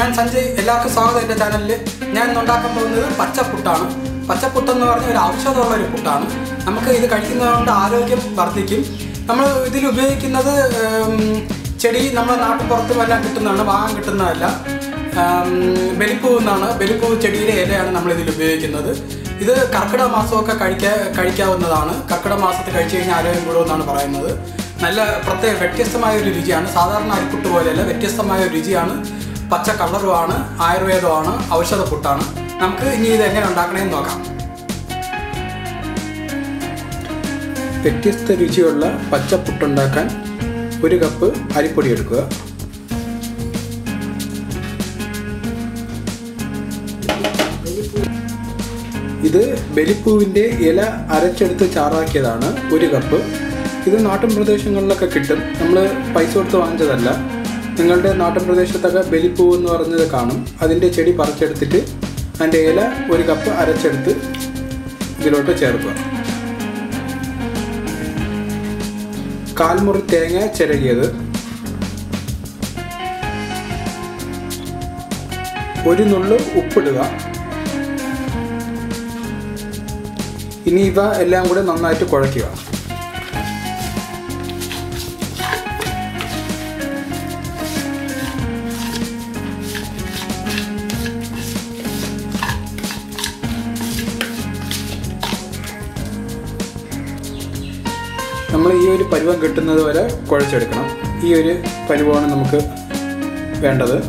ഞാൻ സഞ്ജയ് എല്ലാവർക്കും സ്വാഗതം എൻ്റെ ചാനലിൽ ഞാൻ ഇന്ന് ഉണ്ടാക്കാൻ പോകുന്നത് പച്ചപ്പുട്ടാണ് പച്ചപ്പുട്ടെന്ന് പറഞ്ഞ ഒരു ഔഷധമുള്ള ഒരു പുട്ടാണ് നമുക്ക് ഇത് കഴിക്കുന്നതുകൊണ്ട് ആരോഗ്യം വർദ്ധിക്കും നമ്മൾ ഇതിൽ ഉപയോഗിക്കുന്നത് ഉം, ചെടി നമ്മുടെ നാട്ടുപുറത്തും എല്ലാം കിട്ടുന്നതാണ് വാങ്ങാൻ കിട്ടുന്നതല്ല ഉം, ബലിപ്പൂ എന്നാണ് ബലിപ്പൂ ചെടിയുടെ ഇലയാണ് നമ്മൾ ഇതിൽ ഉപയോഗിക്കുന്നത് ഇത് കർക്കിടക മാസമൊക്കെ കഴിക്കാ കഴിക്കാവുന്നതാണ് കർക്കിടക മാസത്തിൽ കഴിച്ചു കഴിഞ്ഞാൽ ആരോഗ്യം കൂടുമെന്നാണ് പറയുന്നത് നല്ല പ്രത്യേക വ്യത്യസ്തമായ ഒരു രുചിയാണ് സാധാരണ അരിപ്പുട്ട് പോലെയല്ല വ്യത്യസ്തമായ ഒരു രുചിയാണ് പച്ച കളറുമാണ് ആയുർവേദമാണ് ഔഷധ പുട്ടാണ് നമുക്ക് ഇനി ഇത് എങ്ങനെ ഉണ്ടാക്കണമെന്ന് നോക്കാം വ്യത്യസ്ത രുചിയുള്ള പച്ചപ്പുട്ടുണ്ടാക്കാൻ ഒരു കപ്പ് അരിപ്പൊടി എടുക്കുക ഇത് ബലിപ്പൂവിൻ്റെ ഇല അരച്ചെടുത്ത് ചാറാക്കിയതാണ് ഒരു കപ്പ് ഇത് നാട്ടിൻ പ്രദേശങ്ങളിലൊക്കെ കിട്ടും നമ്മൾ പൈസ കൊടുത്ത് വാങ്ങിച്ചതല്ല നിങ്ങളുടെ നാട്ടിൻ പ്രദേശത്തൊക്കെ ബലിപ്പൂ എന്ന് പറഞ്ഞത് കാണും അതിൻ്റെ ചെടി പറിച്ചെടുത്തിട്ട് അതിൻ്റെ ഇല ഒരു കപ്പ് അരച്ചെടുത്ത് ഇതിലോട്ട് ചേർക്കുക കാൽമുറി തേങ്ങ ചിരകിയത് ഒരു നുള്ളു ഉപ്പിടുക ഇനി ഇവ എല്ലാം കൂടെ നന്നായിട്ട് കുഴയ്ക്കുക നമ്മൾ ഈ ഒരു പരുവം കിട്ടുന്നത് വരെ കുഴച്ചെടുക്കണം ഈ ഒരു പരുവമാണ് നമുക്ക് വേണ്ടത്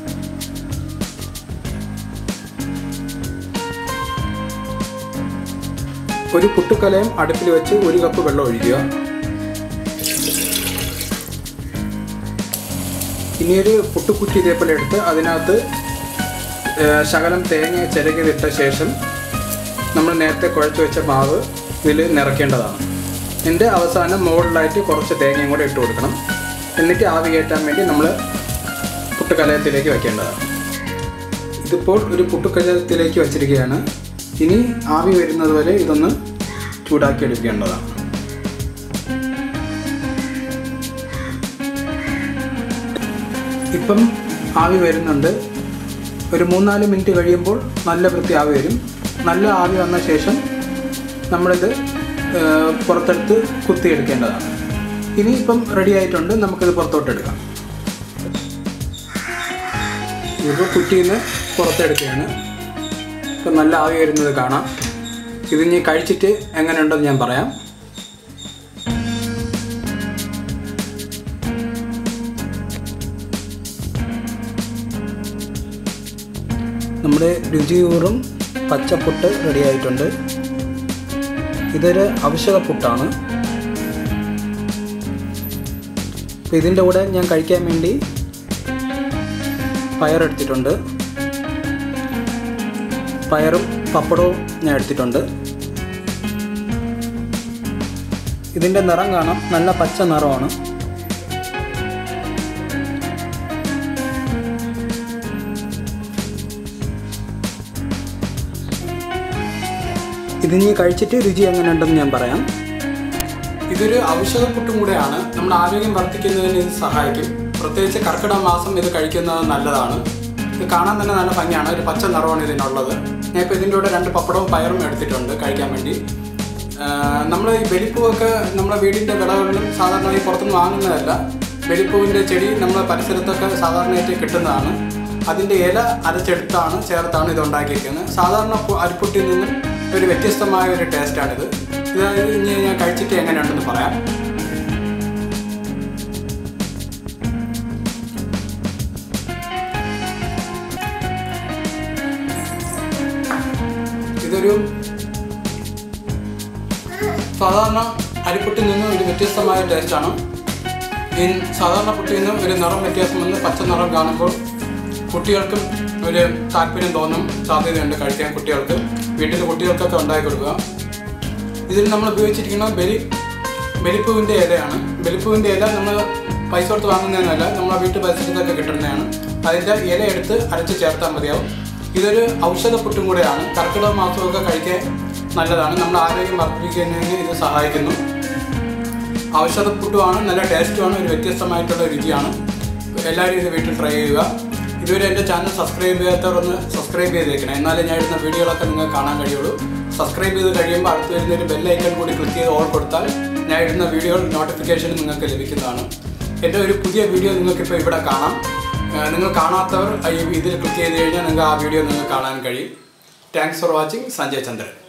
ഒരു പുട്ടുക്കലയം അടുപ്പിൽ വെച്ച് ഒരു കപ്പ് വെള്ളം ഒഴിക്കുക ഇനിയൊരു പുട്ടുക്കുറ്റി ഇതേപോലെ എടുത്ത് അതിനകത്ത് ഏർ, ശകലം തേങ്ങ ചിരകിതിട്ട ശേഷം നമ്മൾ നേരത്തെ കുഴച്ച് വെച്ച മാവ് ഇതിൽ നിറയ്ക്കേണ്ടതാണ് എൻ്റെ അവസാനം മുകളിലായിട്ട് കുറച്ച് തേങ്ങയും കൂടെ ഇട്ട് കൊടുക്കണം എന്നിട്ട് ആവി കയറ്റാൻ വേണ്ടി നമ്മൾ പുട്ടുകലയത്തിലേക്ക് വെക്കേണ്ടതാണ് ഇതിപ്പോൾ ഒരു പുട്ടുകലയത്തിലേക്ക് വച്ചിരിക്കുകയാണ് ഇനി ആവി വരുന്നത് വരെ ഇതൊന്ന് ചൂടാക്കി എടുക്കേണ്ടതാണ് ഇപ്പം ആവി വരുന്നുണ്ട് ഒരു മൂന്നാല് മിനിറ്റ് കഴിയുമ്പോൾ നല്ല വൃത്തി ആവി വരും നല്ല ആവി വന്ന ശേഷം നമ്മളിത് ആ, പുറത്തെടുത്ത് കുത്തിയെടുക്കേണ്ടതാണ് ഇനി ഇപ്പം റെഡി ആയിട്ടുണ്ട് നമുക്കിത് പുറത്തോട്ട് എടുക്കാം ഇപ്പോൾ കുറ്റിയിൽ നിന്ന് പുറത്തെടുക്കുകയാണ് ഇപ്പം നല്ല ആവി വരുന്നത് കാണാം ഇത് ഇനി കഴിച്ചിട്ട് എങ്ങനെയുണ്ടെന്ന് ഞാൻ പറയാം നമ്മുടെ രുചിയൂറും പച്ചപ്പുട്ട് റെഡി ആയിട്ടുണ്ട് ഇതൊരു ഔഷധ പുട്ടാണ് അപ്പോൾ ഇതിൻ്റെ കൂടെ ഞാൻ കഴിക്കാൻ വേണ്ടി പയറെടുത്തിട്ടുണ്ട് പയറും പപ്പടവും ഞാൻ എടുത്തിട്ടുണ്ട് ഇതിൻ്റെ നിറം കാണാം നല്ല പച്ച നിറമാണ് ഇതിനി കഴിച്ചിട്ട് രുചി എങ്ങനെയുണ്ടെന്ന് ഞാൻ പറയാം ഇതൊരു ഔഷധപ്പുട്ടും കൂടെയാണ് നമ്മുടെ ആരോഗ്യം വർദ്ധിക്കുന്നതിന് ഇത് സഹായിക്കും പ്രത്യേകിച്ച് കർക്കിടക മാസം ഇത് കഴിക്കുന്നത് നല്ലതാണ് ഇത് കാണാൻ തന്നെ നല്ല ഭംഗിയാണ് ഒരു പച്ച നിറമാണ് ഇതിനുള്ളത് ഞാൻ ഇപ്പോൾ ഇതിൻ്റെ കൂടെ രണ്ട് പപ്പടവും പയറും എടുത്തിട്ടുണ്ട് കഴിക്കാൻ വേണ്ടി നമ്മൾ ഈ ബലിപ്പൂവൊക്കെ നമ്മുടെ വീടിൻ്റെ വിളകളിലും സാധാരണയായി പുറത്തുനിന്ന് വാങ്ങുന്നതല്ല ബലിപ്പൂവിൻ്റെ ചെടി നമ്മുടെ പരിസരത്തൊക്കെ സാധാരണയായിട്ട് കിട്ടുന്നതാണ് അതിൻ്റെ ഇല അരച്ചെടുത്താണ് ചേർത്താണ് ഇത് ഉണ്ടാക്കിയിരിക്കുന്നത് സാധാരണ പു- അരിപ്പുട്ടിൽ നിന്നും ഒരു വ്യത്യസ്തമായ ഒരു ടേസ്റ്റാണിത് ഇത് ഇനി ഞാൻ കഴിച്ചിട്ട് എങ്ങനെയുണ്ടെന്ന് പറയാം ഇതൊരു സാധാരണ അരിപ്പുട്ടിൽ നിന്നും ഒരു വ്യത്യസ്തമായ ടേസ്റ്റാണ് ഈ സാധാരണ പുട്ടിൽ നിന്നും ഒരു നിറം വ്യത്യാസം വന്ന് പച്ച നിറം കാണുമ്പോൾ കുട്ടികൾക്കും ഒരു താല്പര്യം തോന്നും സാധ്യതയുണ്ട് കഴിക്കാൻ കുട്ടികൾക്ക് വീട്ടിൽ കുട്ടികൾക്കൊക്കെ ഉണ്ടാക്കി കൊടുക്കുക ഇതിൽ നമ്മൾ ഉപയോഗിച്ചിരിക്കുന്ന ബലി ബലിപ്പൂവിൻ്റെ ഇലയാണ് ബലിപ്പൂവിൻ്റെ ഇല നമ്മൾ പൈസ കൊടുത്ത് വാങ്ങുന്നതെന്നല്ല നമ്മളെ വീട്ടു പരിസരത്തൊക്കെ കിട്ടുന്നതാണ് അതിൻ്റെ ഇല എടുത്ത് അരച്ച് ചേർത്താൽ മതിയാവും ഇതൊരു ഔഷധ പുട്ടും കൂടെയാണ് കർക്കിടക മാസമൊക്കെ കഴിക്കാൻ നല്ലതാണ് നമ്മുടെ ആരോഗ്യം വർദ്ധിപ്പിക്കുന്നതിന് ഇത് സഹായിക്കുന്നു ഔഷധപ്പുട്ടുമാണ് നല്ല ടേസ്റ്റുമാണ് ഒരു വ്യത്യസ്തമായിട്ടുള്ള രുചിയാണ് എല്ലാവരും ഇത് വീട്ടിൽ ട്രൈ ചെയ്യുക ഇതുവരെ എൻ്റെ ചാനൽ സബ്സ്ക്രൈബ് ചെയ്യാത്തവർ ഒന്ന് സബ്സ്ക്രൈബ് ചെയ്തേക്കണം എന്നാലേ ഞാൻ ഇടുന്ന വീഡിയോകളൊക്കെ നിങ്ങൾക്ക് കാണാൻ കഴിയുള്ളൂ സബ്സ്ക്രൈബ് ചെയ്ത് കഴിയുമ്പോൾ അടുത്ത് വരുന്ന ഒരു ബെല്ലൈക്കൺ കൂടി ക്ലിക്ക് ചെയ്ത് ഓൾ കൊടുത്താൽ ഞാൻ ഇടുന്ന വീഡിയോ നോട്ടിഫിക്കേഷൻ നിങ്ങൾക്ക് ലഭിക്കുന്നതാണ് എൻ്റെ ഒരു പുതിയ വീഡിയോ നിങ്ങൾക്കിപ്പോൾ ഇവിടെ കാണാം ഏഹ് നിങ്ങൾ കാണാത്തവർ ഈ ഇതിൽ ക്ലിക്ക് ചെയ്ത് കഴിഞ്ഞാൽ നിങ്ങൾക്ക് ആ വീഡിയോ നിങ്ങൾക്ക് കാണാൻ കഴിയും thanks for watching Sanjay Chandran